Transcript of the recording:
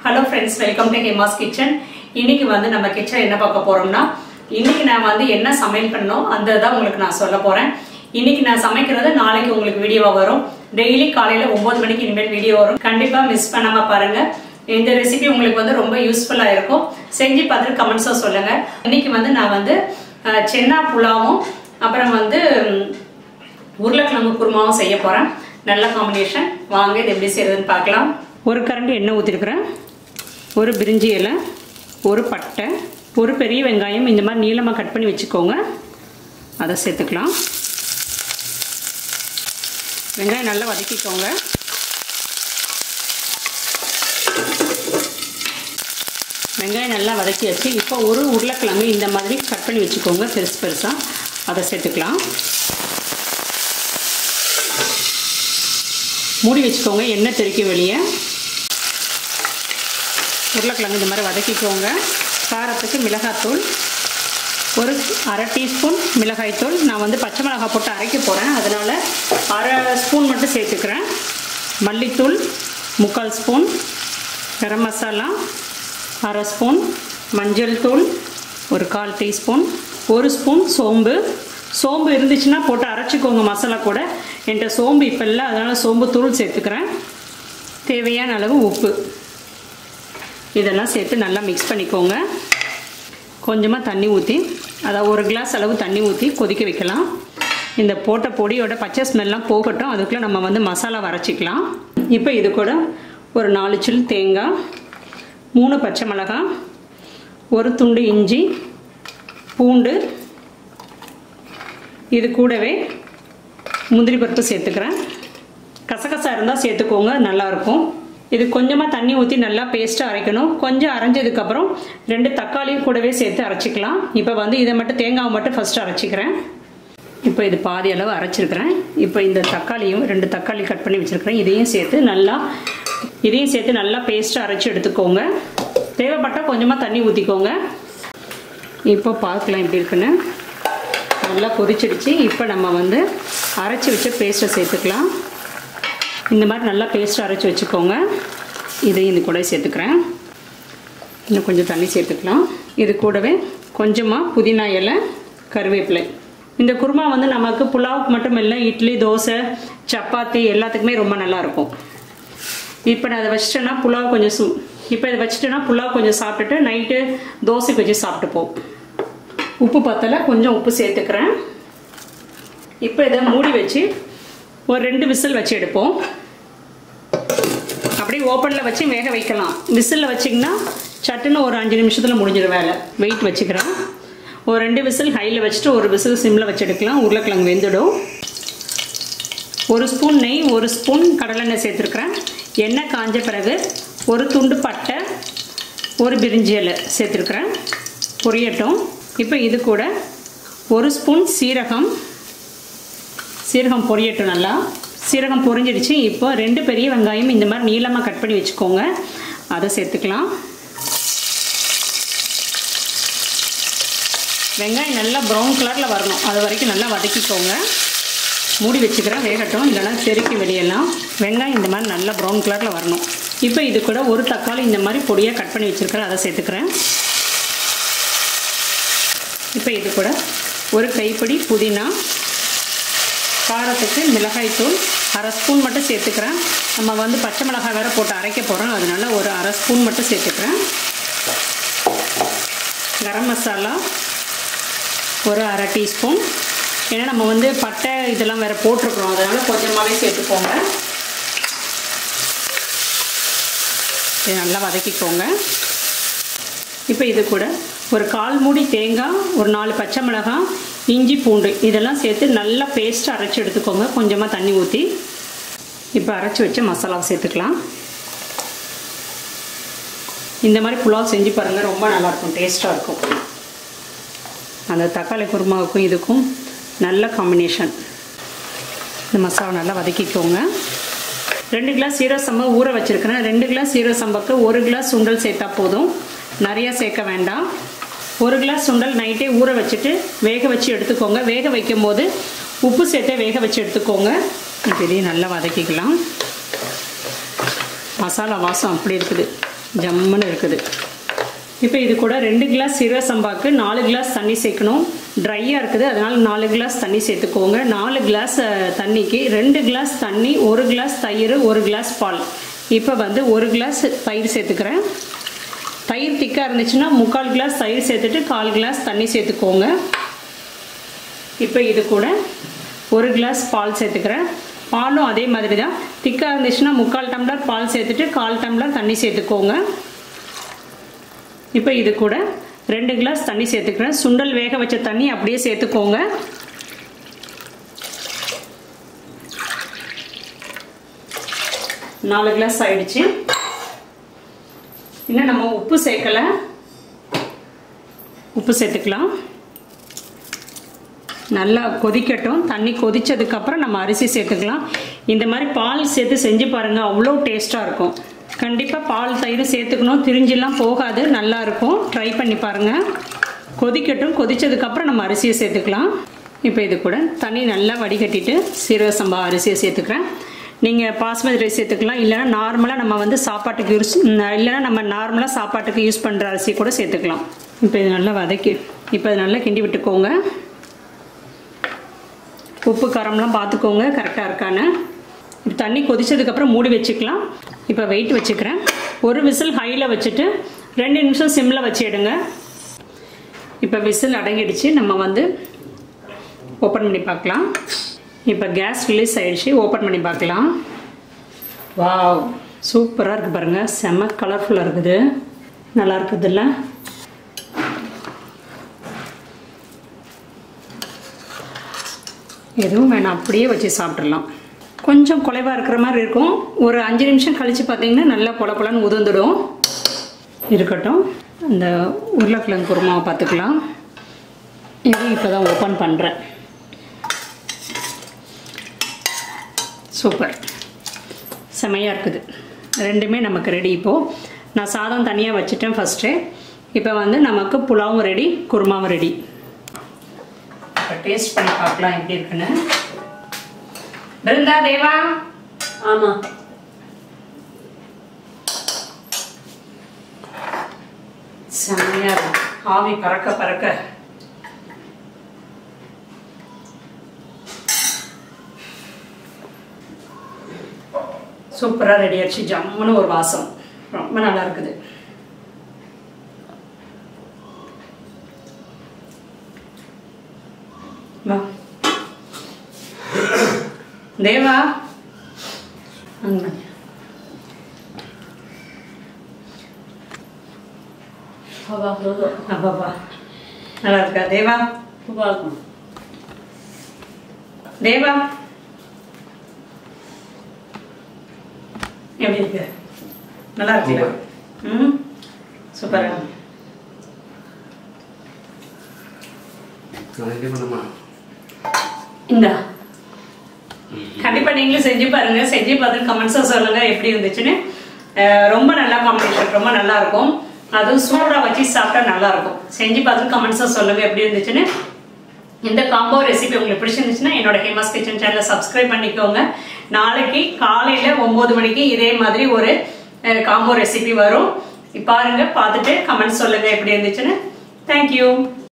hello friends welcome to Hema's kitchen இன்னைக்கு வந்து நம்ம கிச்சன் என்ன பார்க்க போறோம்னா இன்னைக்கு நான் வந்து என்ன சமையல் பண்ணோம் அந்த தான் உங்களுக்கு நான் சொல்ல போறேன் இன்னைக்கு நான் சமைக்கிறது நாளைக்கு உங்களுக்கு வீடியோவா வரும் டெய்லி காலையில ஒன்பது மணிக்கு இனிமேல் வீடியோ வரும் கண்டிப்பா மிஸ் பண்ணாம பாருங்க இந்த ரெசிபி உங்களுக்கு வந்து ரொம்ப யூஸ்ஃபுல்லா இருக்கும் செஞ்சு பார்த்துட்டு கமெண்ட்ஸும் சொல்லுங்க இன்னைக்கு வந்து நான் வந்து அஹ், சென்னா புலாவும் அப்புறம் வந்து ம், உருளைக்கிழங்கு குருமாவும் செய்ய போறேன் நல்ல காம்பினேஷன் வாங்க இது எப்படி செய்யறதுன்னு பார்க்கலாம் ஒரு கரண்டி எண்ணெய் ஊற்றிருக்கிறேன் ஒரு பிரிஞ்சி இலை ஒரு பட்டை ஒரு பெரிய வெங்காயம் இந்த மாதிரி நீளமாக கட் பண்ணி வச்சுக்கோங்க அதை சேர்த்துக்கலாம் வெங்காயம் நல்லா வதக்கிக்கோங்க வெங்காயம் நல்லா வதக்கியாச்சு இப்போ ஒரு உருளைக்கிழங்கு இந்த மாதிரி கட் பண்ணி வச்சுக்கோங்க பெருசு பெருசாக அதை சேர்த்துக்கலாம் மூடி வச்சுக்கோங்க எண்ணெய் தெறிக்க வெளியே உருளைக்கிழங்கு இந்த மாதிரி வதக்கிக்கோங்க காரத்துக்கு மிளகாத்தூள் ஒரு அரை டீஸ்பூன் மிளகாய்த்தூள் நான் வந்து பச்சை மிளகாய் போட்டு அரைக்க போகிறேன் அதனால் அரை ஸ்பூன் மட்டும் சேர்த்துக்கிறேன் மல்லித்தூள் முக்கால் ஸ்பூன் கரம் மசாலா அரை ஸ்பூன் மஞ்சள் தூள் ஒரு கால் டீஸ்பூன் ஒரு ஸ்பூன் சோம்பு சோம்பு இருந்துச்சுன்னா போட்டு அரைச்சிக்கோங்க மசாலா கூட என்கிட்ட சோம்பு இப்போ இல்லை அதனால் சோம்பு தூள் சேர்த்துக்கிறேன் தேவையான அளவு உப்பு இதெல்லாம் சேர்த்து நல்லா மிக்ஸ் பண்ணிக்கோங்க கொஞ்சமாக தண்ணி ஊற்றி அதாவது ஒரு கிளாஸ் அளவு தண்ணி ஊற்றி கொதிக்க வைக்கலாம் இந்த போட்ட பொடியோட பச்சை ஸ்மெல்லாம் போகட்டும் அதுக்குள்ளே நம்ம வந்து மசாலா வரைச்சிக்கலாம் இப்போ இது கூட ஒரு நாலு சில் தேங்காய் மூணு பச்சை மிளகாய் ஒரு துண்டு இஞ்சி பூண்டு இது கூடவே முந்திரி பருப்பு சேர்த்துக்கிறேன் கசகசா இருந்தால் சேர்த்துக்கோங்க நல்லாயிருக்கும் இது கொஞ்சமாக தண்ணி ஊற்றி நல்லா பேஸ்ட்டாக அரைக்கணும் கொஞ்சம் அரைஞ்சதுக்கப்புறம் ரெண்டு தக்காளியும் கூடவே சேர்த்து அரைச்சிக்கலாம் இப்போ வந்து இதை மட்டும் தேங்காவை மட்டும் ஃபஸ்ட்டு அரைச்சிக்கிறேன் இப்போ இது பாதி அளவு அரைச்சிருக்கிறேன் இப்போ இந்த தக்காளியும் ரெண்டு தக்காளி கட் பண்ணி வச்சுருக்கிறேன் இதையும் சேர்த்து நல்லா இதையும் சேர்த்து நல்லா பேஸ்ட்டாக அரைச்சி எடுத்துக்கோங்க தேவைப்பட்டால் கொஞ்சமாக தண்ணி ஊற்றிக்கோங்க இப்போ பார்க்கலாம் எப்படி இருக்குன்னு நல்லா கொதிச்சிடுச்சு இப்போ நம்ம வந்து அரைச்சி வச்ச பேஸ்ட்டை சேர்த்துக்கலாம் இந்த மாதிரி நல்லா பேஸ்ட் அரைச்சி வச்சுக்கோங்க இதையும் இது கூட சேர்த்துக்கிறேன் இன்னும் கொஞ்சம் தண்ணி சேர்த்துக்கலாம் இது கூடவே கொஞ்சமாக புதினா இலை கருவேப்பிலை இந்த குருமா வந்து நமக்கு புலாவுக்கு மட்டும் இல்லை இட்லி தோசை சப்பாத்தி எல்லாத்துக்குமே ரொம்ப நல்லா இருக்கும் இப்போ நான் அதை வச்சிட்டேன்னா புலாவ் கொஞ்சம் சு இப்போ இதை வச்சுட்டேன்னா புலாவ் கொஞ்சம் சாப்பிட்டுட்டு நைட்டு தோசைக்கு வச்சு சாப்பிட்டுப்போம் உப்பு பத்தலை கொஞ்சம் உப்பு சேர்த்துக்கிறேன் இப்போ இதை மூடி வச்சு ஒரு ரெண்டு விசில் வச்சு எடுப்போம் அப்படியே ஓப்பனில் வச்சு வேக வைக்கலாம் விசிலில் வச்சிங்கன்னா சட்டுன்னு ஒரு அஞ்சு நிமிஷத்தில் முடிஞ்சிடும் வேலை வெயிட் வச்சுக்கிறேன் ஒரு ரெண்டு விசில் ஹையில் வச்சுட்டு ஒரு விசில் சிம்மில் வச்சு எடுக்கலாம் உருளைக்கிழங்கு வெந்துடும் ஒரு ஸ்பூன் நெய் ஒரு ஸ்பூன் கடலெண்ணெய் சேர்த்துருக்குறேன் எண்ணெய் காஞ்ச பிறகு ஒரு துண்டு பட்டை ஒரு பிரிஞ்சி இலை சேர்த்துருக்குறேன் பொரியட்டும் இப்போ இது கூட ஒரு ஸ்பூன் சீரகம் சீரகம் பொரியட்டும் நல்லா சீரகம் பொரிஞ்சிடுச்சு இப்போ ரெண்டு பெரிய வெங்காயம் இந்த மாதிரி நீளமாக கட் பண்ணி வச்சுக்கோங்க அதை சேர்த்துக்கலாம் வெங்காயம் நல்லா ப்ரௌன் கலரில் வரணும் அது வரைக்கும் நல்லா வதக்கிக்கோங்க மூடி வச்சுக்கிறேன் வேகட்டும் இல்லைனா செருக்கி வெளியெல்லாம் வெங்காயம் இந்த மாதிரி நல்லா ப்ரௌன் கலரில் வரணும் இப்போ இது கூட ஒரு தக்காளி இந்த மாதிரி பொடியாக கட் பண்ணி வச்சுருக்கிறேன் அதை சேர்த்துக்கிறேன் இப்போ இது கூட ஒரு கைப்பிடி புதினா காரத்துக்கு மிளகாய்த்தூள் அரை ஸ்பூன் மட்டும் சேர்த்துக்கிறேன் நம்ம வந்து பச்சை மிளகாய் வேறு போட்டு அரைக்க போகிறோம் அதனால ஒரு அரை ஸ்பூன் மட்டும் சேர்த்துக்கிறேன் கரம் மசாலா ஒரு அரை டீஸ்பூன் ஏன்னா நம்ம வந்து பட்டை இதெல்லாம் வேறு போட்டிருக்கிறோம் அதனால் கொஞ்சமாகவே சேர்த்துக்கோங்க இது நல்லா வதக்கிக்கோங்க இப்போ இது கூட ஒரு கால் மூடி தேங்காய் ஒரு நாலு பச்சை மிளகாய் இஞ்சி பூண்டு இதெல்லாம் சேர்த்து நல்லா பேஸ்ட் அரைச்சி எடுத்துக்கோங்க கொஞ்சமாக தண்ணி ஊற்றி இப்போ அரைச்சி வச்ச மசாலாவை சேர்த்துக்கலாம் இந்த மாதிரி புலாவ் செஞ்சு பாருங்கள் ரொம்ப நல்லாயிருக்கும் டேஸ்ட்டாக இருக்கும் அந்த தக்காளி குருமாவுக்கும் இதுக்கும் நல்ல காம்பினேஷன் இந்த மசாலா நல்லா வதக்கிக்கோங்க ரெண்டு கிளாஸ் சீரக சம்பா ஊற வச்சுருக்கிறேன் ரெண்டு கிளாஸ் சீரக சம்பாக்கு ஒரு கிளாஸ் சுண்டல் சேர்த்தா போதும் நிறையா சேர்க்க வேண்டாம் ஒரு கிளாஸ் சுண்டல் நைட்டே ஊற வச்சுட்டு வேக வச்சு எடுத்துக்கோங்க வேக வைக்கும் போது உப்பு சேர்த்தே வேக வச்சு எடுத்துக்கோங்க இப்போ இதையும் நல்லா வதக்கிக்கலாம் மசாலா வாசம் அப்படி இருக்குது ஜம்முன்னு இருக்குது இப்போ இது கூட ரெண்டு கிளாஸ் சீரக சம்பாக்கு நாலு கிளாஸ் தண்ணி சேர்க்கணும் ட்ரையாக இருக்குது அதனால் நாலு கிளாஸ் தண்ணி சேர்த்துக்கோங்க நாலு கிளாஸ் அஹ், தண்ணிக்கு ரெண்டு கிளாஸ் தண்ணி ஒரு கிளாஸ் தயிர் ஒரு கிளாஸ் பால் இப்போ வந்து ஒரு கிளாஸ் தயிர் சேர்த்துக்கிறேன் தயிர் திக்காக இருந்துச்சுன்னா முக்கால் கிளாஸ் தயிர் சேர்த்துட்டு கால் கிளாஸ் தண்ணி சேர்த்துக்கோங்க இப்போ இது கூட ஒரு கிளாஸ் பால் சேர்த்துக்கிறேன் பாலும் அதே மாதிரி தான் திக்காக இருந்துச்சுன்னா முக்கால் டம்ளர் பால் சேர்த்துட்டு கால் டம்ளர் தண்ணி சேர்த்துக்கோங்க இப்போ இது கூட ரெண்டு கிளாஸ் தண்ணி சேர்த்துக்கிறேன் சுண்டல் வேக வச்ச தண்ணி அப்படியே சேர்த்துக்கோங்க நாலு கிளாஸ் ஆயிடுச்சு இன்னும் நம்ம உப்பு சேர்க்கல உப்பு சேர்த்துக்கலாம் நல்லா கொதிக்கட்டும் தண்ணி கொதிச்சதுக்கப்புறம் நம்ம அரிசி சேர்த்துக்கலாம் இந்த மாதிரி பால் சேர்த்து செஞ்சு பாருங்கள் அவ்வளோ டேஸ்ட்டாக இருக்கும் கண்டிப்பாக பால் தயிர் சேர்த்துக்கணும் திரிஞ்செல்லாம் போகாது நல்லா இருக்கும் ட்ரை பண்ணி பாருங்கள் கொதிக்கட்டும் கொதிச்சதுக்கப்புறம் நம்ம அரிசியை சேர்த்துக்கலாம் இப்போ இது கூட தண்ணி நல்லா வடிகட்டிட்டு சீரக சம்பா அரிசியை சேர்த்துக்கிறேன் நீங்கள் பாஸ்மதி ரைஸ் சேர்த்துக்கலாம் இல்லைன்னா நார்மலாக நம்ம வந்து சாப்பாட்டுக்கு யூஸ் இல்லைன்னா நம்ம நார்மலாக சாப்பாட்டுக்கு யூஸ் பண்ணுற அரிசி கூட சேர்த்துக்கலாம் இப்போ இது நல்லா வதக்கி இப்போ இது நல்லா கிண்டி விட்டுக்கோங்க உப்பு காரம்லாம் பார்த்துக்கோங்க கரெக்டாக இருக்கான்னு இப்போ தண்ணி கொதிச்சதுக்கப்புறம் மூடி வச்சுக்கலாம் இப்போ வெயிட் வச்சுக்கிறேன் ஒரு விசில் ஹையில் வச்சுட்டு ரெண்டு நிமிஷம் சிம்மில் வச்சு எடுங்க இப்போ விசில் அடங்கிடுச்சு நம்ம வந்து ஓப்பன் பண்ணி பார்க்கலாம் இப்போ கேஸ் ரிலீஸ் ஆயிடுச்சு ஓப்பன் பண்ணி பார்க்கலாம் வாவ் சூப்பராக இருக்குது பாருங்கள் செம்ம கலர்ஃபுல்லாக இருக்குது நல்லா இருக்குதுல்ல எதுவும் வேணாம் அப்படியே வச்சு சாப்பிட்றலாம் கொஞ்சம் குலைவாக இருக்கிற மாதிரி இருக்கும் ஒரு அஞ்சு நிமிஷம் கழித்து பார்த்தீங்கன்னா நல்லா பொல பொலன்னு உதிர்ந்துடும் இருக்கட்டும் அந்த உருளைக்கிழங்கு குருமாவை பார்த்துக்கலாம் இது இப்போ தான் ஓப்பன் பண்ணுறேன் சூப்பர் செமையாக இருக்குது ரெண்டுமே நமக்கு ரெடி இப்போது நான் சாதம் தனியாக வச்சுட்டேன் ஃபஸ்ட்டு இப்போ வந்து நமக்கு புலாவும் ரெடி குருமாவும் ரெடி இப்போ டேஸ்ட் பண்ணி பார்க்கலாம் எப்படி இருக்குன்னு பிருந்தா தேவா ஆமா செம்மையா இருக்கு ஆவி பறக்க பறக்க சூப்பராக ரெடி ஆச்சு ஜம்முன்னு ஒரு வாசம் ரொம்ப நல்லா இருக்குது வா தேவா அங்க அப்பா போதும் அப்பாப்பா நல்லா இருக்கா தேவா சூப்பராக இருக்கும் தேவா எப்படி இருக்கு நல்லா இருக்குல்ல ம் சூப்பரா நாளைக்கே பண்ணுமா இந்தா கண்டிப்பா நீங்களும் செஞ்சு பாருங்க செஞ்சு பார்த்து கமெண்ட்ஸா சொல்லுங்க எப்படி இருந்துச்சுன்னு அஹ் ரொம்ப நல்லா காம்பினேஷன் ரொம்ப நல்லா இருக்கும் அதுவும் சூடா வச்சு சாப்பிட்டா நல்லா இருக்கும் செஞ்சு பார்த்து கமெண்ட்ஸா சொல்லுங்க எப்படி இருந்துச்சுன்னு இந்த காம்போ ரெசிபி உங்களுக்கு பிடிச்சிருந்துச்சுன்னா என்னோட ஹேமாஸ் கிச்சன் சேனலை சப்ஸ்கிரைப் பண்ணிக்கோங்க நாளைக்கு காலையில ஒன்பது மணிக்கு இதே மாதிரி ஒரு காம்போ ரெசிபி வரும் பாருங்க பார்த்துட்டு கமெண்ட்ஸ் சொல்லுங்க எப்படி இருந்துச்சுன்னு தேங்க்யூ